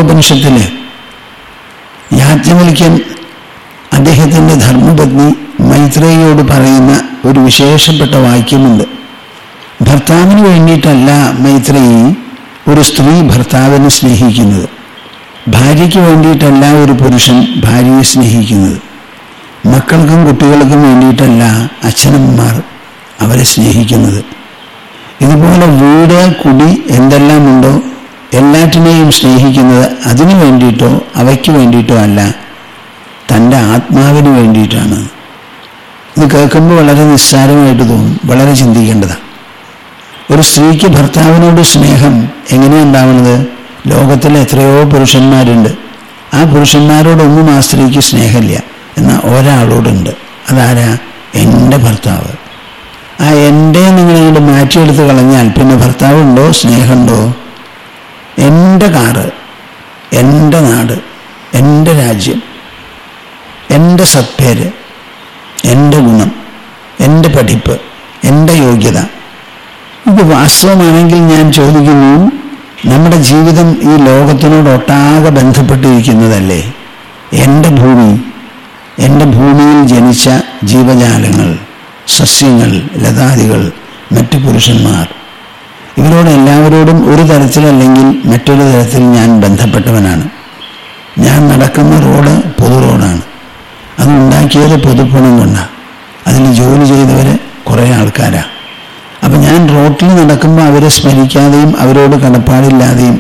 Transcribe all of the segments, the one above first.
മുണ്ടകോപനിഷത്തില് യാജ്ഞവൽക്യൻ അദ്ദേഹത്തിൻ്റെ ധർമ്മപത്നി മൈത്രേയിയോട് പറയുന്ന ഒരു വിശേഷപ്പെട്ട വാക്യമുണ്ട് ഭർത്താവിന് വേണ്ടിയിട്ടല്ല മൈത്രേയി ഒരു സ്ത്രീ ഭർത്താവിനെ സ്നേഹിക്കുന്നത് ഭാര്യയ്ക്ക് വേണ്ടിയിട്ടല്ല ഒരു പുരുഷൻ ഭാര്യയെ സ്നേഹിക്കുന്നത് മക്കൾക്കും കുട്ടികൾക്കും വേണ്ടിയിട്ടല്ല അച്ഛനമ്മമാർ അവരെ സ്നേഹിക്കുന്നത് ഇതുപോലെ വീട് കുടി എന്തെല്ലാമുണ്ടോ എല്ലാറ്റിനെയും സ്നേഹിക്കുന്നത് അതിനു വേണ്ടിയിട്ടോ അവയ്ക്ക് വേണ്ടിയിട്ടോ അല്ല തൻ്റെ ആത്മാവിന് വേണ്ടിയിട്ടാണ് ഇത് കേൾക്കുമ്പോൾ വളരെ നിസ്സാരമായിട്ട് തോന്നും വളരെ ചിന്തിക്കേണ്ടതാണ് ഒരു സ്ത്രീക്ക് ഭർത്താവിനോട് സ്നേഹം എങ്ങനെയാണ് ഉണ്ടാവുന്നത് ലോകത്തിൽ എത്രയോ പുരുഷന്മാരുണ്ട് ആ പുരുഷന്മാരോടൊന്നും ആ സ്ത്രീക്ക് സ്നേഹമില്ല എന്നാൽ ഒരാളോടുണ്ട് അതാരാ എൻ്റെ ഭർത്താവ് ആ എൻ്റെ നിങ്ങളിങ്ങോട്ട് മാറ്റിയെടുത്ത് കളഞ്ഞാൽ പിന്നെ ഭർത്താവുണ്ടോ സ്നേഹമുണ്ടോ എൻ്റെ കാറ് എൻ്റെ നാട് എൻ്റെ രാജ്യം എൻ്റെ സത്പേര് എൻ്റെ ഗുണം എൻ്റെ പഠിപ്പ് എൻ്റെ യോഗ്യത ഇത് വാസ്തവമാണെങ്കിൽ ഞാൻ ചോദിക്കുന്നു നമ്മുടെ ജീവിതം ഈ ലോകത്തിനോട് ഒട്ടാകെ ബന്ധപ്പെട്ടിരിക്കുന്നതല്ലേ എൻ്റെ ഭൂമി എൻ്റെ ഭൂമിയിൽ ജനിച്ച ജീവജാലങ്ങൾ സസ്യങ്ങൾ ലതാദികൾ മറ്റു പുരുഷന്മാർ ഇവരോട് എല്ലാവരോടും ഒരു തരത്തിലല്ലെങ്കിൽ മറ്റൊരു തരത്തിൽ ഞാൻ ബന്ധപ്പെട്ടവനാണ് ഞാൻ നടക്കുന്ന റോഡ് പൊതു റോഡാണ് അത് ഉണ്ടാക്കിയത് പൊതുപ്പണം കൊണ്ടാണ് അതിൽ ജോലി ചെയ്തവർ കുറേ ആൾക്കാരാണ് അപ്പം ഞാൻ റോട്ടിൽ നടക്കുമ്പോൾ അവരെ സ്മരിക്കാതെയും അവരോട് കടപ്പാടില്ലാതെയും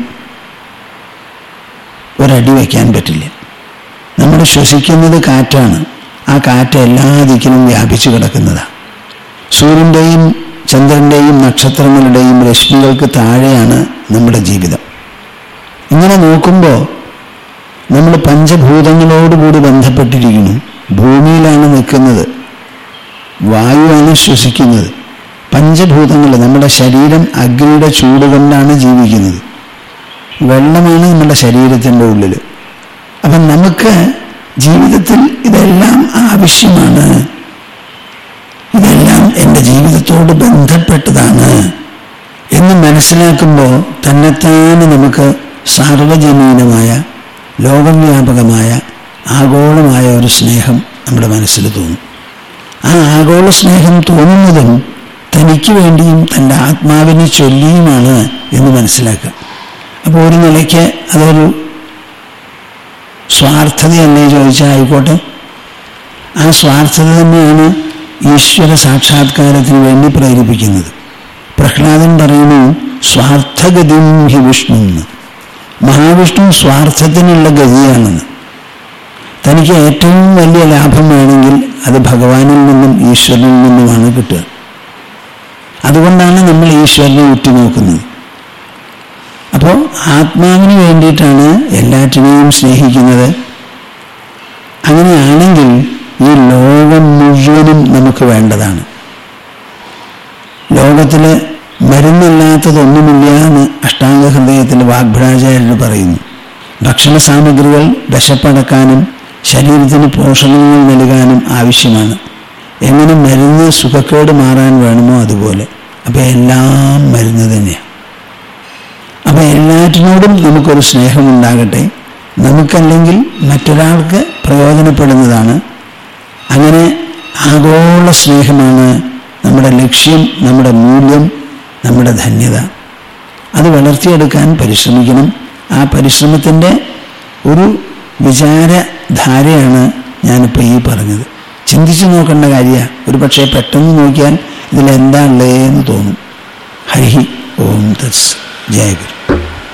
ഒരടി വയ്ക്കാൻ പറ്റില്ല നമ്മൾ ശ്വസിക്കുന്നത് കാറ്റാണ് ആ കാറ്റ് എല്ലാ ദിക്കിലും വ്യാപിച്ചു കിടക്കുന്നതാണ് സൂര്യൻ്റെയും ചന്ദ്രൻ്റെയും നക്ഷത്രങ്ങളുടെയും രശ്മികൾക്ക് താഴെയാണ് നമ്മുടെ ജീവിതം ഇങ്ങനെ നോക്കുമ്പോൾ നമ്മൾ പഞ്ചഭൂതങ്ങളോടുകൂടി ബന്ധപ്പെട്ടിരിക്കുന്നു ഭൂമിയിലാണ് നിൽക്കുന്നത് വായുവാണ് ശ്വസിക്കുന്നത് പഞ്ചഭൂതങ്ങൾ നമ്മുടെ ശരീരം അഗ്നിയുടെ ചൂട് കൊണ്ടാണ് ജീവിക്കുന്നത് വെള്ളമാണ് നമ്മുടെ ശരീരത്തിൻ്റെ ഉള്ളിൽ അപ്പം നമുക്ക് ജീവിതത്തിൽ ഇതെല്ലാം ആവശ്യമാണ് ഇതെല്ലാം എൻ്റെ ജീവിതത്തോട് ബന്ധപ്പെട്ടതാണ് എന്ന് മനസ്സിലാക്കുമ്പോൾ തന്നെത്താനെ നമുക്ക് സാർവജനീനമായ ലോകവ്യാപകമായ ആഗോളമായ ഒരു സ്നേഹം നമ്മുടെ മനസ്സിൽ തോന്നും ആ ആഗോള സ്നേഹം തോന്നുന്നതും തനിക്ക് വേണ്ടിയും തൻ്റെ ആത്മാവിനെ ചൊല്ലിയുമാണ് എന്ന് മനസ്സിലാക്കുക അപ്പോൾ ഒരു നിലയ്ക്ക് അതൊരു സ്വാർത്ഥതയല്ലേ ചോദിച്ചാൽ ആയിക്കോട്ടെ ആ സ്വാർത്ഥത തന്നെയാണ് ഈശ്വര സാക്ഷാത്കാരത്തിന് വേണ്ടി പ്രേരിപ്പിക്കുന്നത് പ്രഹ്ലാദൻ പറയുന്നു സ്വാർത്ഥഗതിം ഹി വിഷ്ണു എന്ന് മഹാവിഷ്ണു സ്വാർത്ഥത്തിനുള്ള ഗതിയാണെന്ന് തനിക്ക് ഏറ്റവും വലിയ ലാഭം വേണമെങ്കിൽ അത് ഭഗവാനിൽ നിന്നും ഈശ്വരനിൽ നിന്നുമാണ് കിട്ടുക അതുകൊണ്ടാണ് നമ്മൾ ഈശ്വരനെ ഉറ്റുനോക്കുന്നത് അപ്പോൾ ആത്മാവിന് വേണ്ടിയിട്ടാണ് എല്ലാറ്റിനെയും സ്നേഹിക്കുന്നത് അങ്ങനെയാണെങ്കിൽ ഈ ലോകം മുഴുവനും നമുക്ക് വേണ്ടതാണ് ലോകത്തിൽ മരുന്നില്ലാത്തതൊന്നുമില്ല എന്ന് അഷ്ടാംഗ ഹൃദയത്തിൽ വാഗ്ഭടാചാര്യർ പറയുന്നു ഭക്ഷണ സാമഗ്രികൾ വിശപ്പടക്കാനും ശരീരത്തിന് പോഷകങ്ങൾ നൽകാനും ആവശ്യമാണ് എങ്ങനെ മരുന്ന് സുഖക്കേട് മാറാൻ വേണമോ അതുപോലെ അപ്പം എല്ലാം മരുന്ന് തന്നെയാണ് അപ്പം എല്ലാറ്റിനോടും നമുക്കൊരു സ്നേഹമുണ്ടാകട്ടെ നമുക്കല്ലെങ്കിൽ മറ്റൊരാൾക്ക് പ്രയോജനപ്പെടുന്നതാണ് അങ്ങനെ ആഗോള സ്നേഹമാണ് നമ്മുടെ ലക്ഷ്യം നമ്മുടെ മൂല്യം നമ്മുടെ ധന്യത അത് വളർത്തിയെടുക്കാൻ പരിശ്രമിക്കണം ആ പരിശ്രമത്തിൻ്റെ ഒരു വിചാരധാരയാണ് ഞാനിപ്പോൾ ഈ പറഞ്ഞത് ചിന്തിച്ചു നോക്കേണ്ട കാര്യമാണ് ഒരു പക്ഷേ പെട്ടെന്ന് നോക്കിയാൽ ഇതിലെന്താ ഉള്ളതെന്ന് തോന്നും ഹരി ഓം തത്സ് ജയ ഗുരു